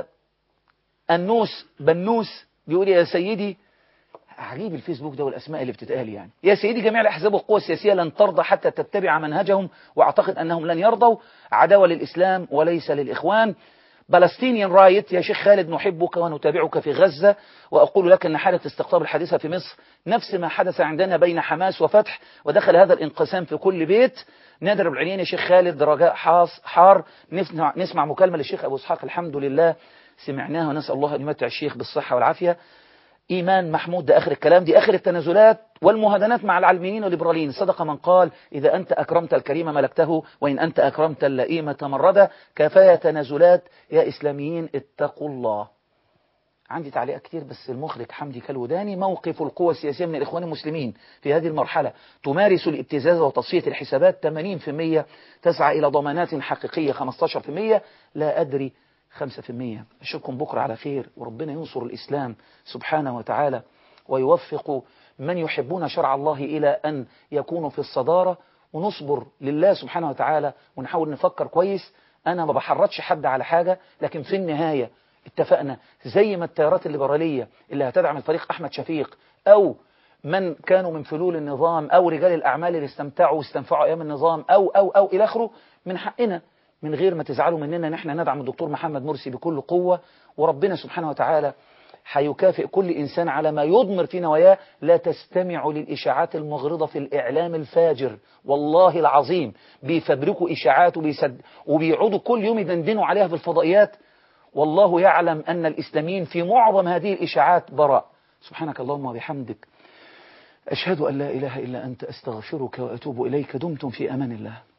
النوس بنوس بيقول يا سيدي عجيب الفيسبوك ده والأسماء اللي بتتقال يعني يا سيدي جميع الأحزاب والقوى السياسية لن ترضى حتى تتبع منهجهم وأعتقد أنهم لن يرضوا عداوة للإسلام وليس للإخوان بلستينيان رايت يا شيخ خالد نحبك ونتابعك في غزة وأقول لك أن حالة استقطاب الحادثة في مصر نفس ما حدث عندنا بين حماس وفتح ودخل هذا الانقسام في كل بيت نادر العينين يا شيخ خالد رجاء حاص حار نسمع, نسمع مكالمة للشيخ أبو إسحاق الحمد لله سمعناها ونسأل الله أن يمتع الشيخ بالصحة والعافية إيمان محمود ده آخر الكلام دي آخر التنازلات والمهادنات مع العلمانيين والليبراليين صدق من قال إذا أنت أكرمت الكريم ملكته وإن أنت أكرمت اللئيم تمرده كفاية تنازلات يا إسلاميين اتقوا الله عندي تعليق كتير بس المخرج حمدي كالوداني موقف القوى السياسية من الإخوان المسلمين في هذه المرحلة تمارس الابتزاز وتصفية الحسابات 80% تسعى إلى ضمانات حقيقية 15% لا أدري 5% أشوفكم بكرة على خير وربنا ينصر الإسلام سبحانه وتعالى ويوفق من يحبون شرع الله إلى أن يكونوا في الصدارة ونصبر لله سبحانه وتعالى ونحاول نفكر كويس أنا ما بحرضش حد على حاجة لكن في النهاية اتفقنا زي ما التيارات الليبرالية اللي هتدعم الفريق أحمد شفيق أو من كانوا من فلول النظام أو رجال الأعمال اللي استمتعوا واستنفعوا أيام النظام أو أو أو إلى آخره من حقنا من غير ما تزعلوا مننا ان احنا ندعم الدكتور محمد مرسي بكل قوة وربنا سبحانه وتعالى هيكافئ كل إنسان على ما يضمر في نواياه لا تستمعوا للإشاعات المغرضة في الإعلام الفاجر والله العظيم بيفبركوا إشاعات وبيسد وبيقعدوا كل يوم يدندنوا عليها في الفضائيات والله يعلم أن الإسلاميين في معظم هذه الإشاعات براء سبحانك اللهم وبحمدك أشهد أن لا إله إلا أنت أستغفرك وأتوب إليك دمتم في أمان الله